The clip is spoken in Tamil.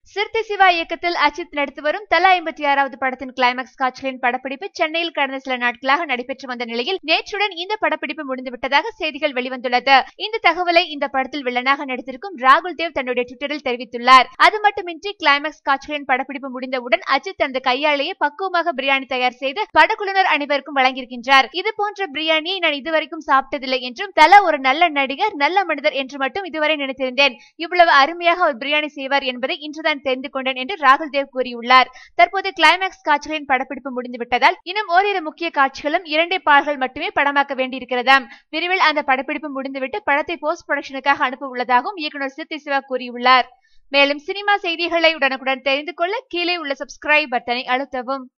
சிறுத்தை சிவா இயக்கத்தில் அஜித் நடித்து வரும் தலா ஐம்பத்தி ஆறாவது படத்தின் கிளைமாக்ஸ் காட்சிகளின் படப்பிடிப்பு சென்னையில் கடந்த சில நாட்களாக நடைபெற்று வந்த நிலையில் நேற்றுடன் இந்த படப்பிடிப்பு முடிந்துவிட்டதாக செய்திகள் வெளிவந்துள்ளது இந்த தகவலை இந்த படத்தில் வில்லனாக நடித்திருக்கும் ராகுல் தேவ் தன்னுடைய ட்விட்டரில் தெரிவித்துள்ளார் அது மட்டுமின்றி கிளைமாக்ஸ் காட்சிகளின் படப்பிடிப்பு முடிந்தவுடன் அஜித் தனது கையாலேயே பக்குவமாக பிரியாணி தயார் செய்து படக்குழுவினர் அனைவருக்கும் வழங்கியிருக்கின்றார் இது போன்ற பிரியாணியை நான் இதுவரைக்கும் சாப்பிட்டதில்லை என்றும் தலா ஒரு நல்ல நடிகர் நல்ல மனிதர் என்று மட்டும் இதுவரை நினைத்திருந்தேன் இவ்வளவு அருமையாக அவர் பிரியாணி செய்வார் என்பதை இன்றுதான் தெரிந்து கொண்டேன் என்று ராகுல் தேவ் கூறியுள்ளார் தற்போது கிளைமாக்ஸ் காட்சிகளின் படப்பிடிப்பு முடிந்துவிட்டதால் இன்னும் ஓரிரு முக்கிய காட்சிகளும் இரண்டே பால்கள் மட்டுமே படமாக்க வேண்டியிருக்கிறதாம் விரைவில் அந்த படப்பிடிப்பு முடிந்துவிட்டு படத்தை போஸ்ட் ப்ரொடக்ஷனுக்காக அனுப்ப உள்ளதாகவும் இயக்குனர் சித்தி சிவா கூறியுள்ளார் மேலும் சினிமா செய்திகளை உடனுக்குடன் தெரிந்து கொள்ள கீழே உள்ள சப்ஸ்கிரைப் பட்டனை அழுத்தவும்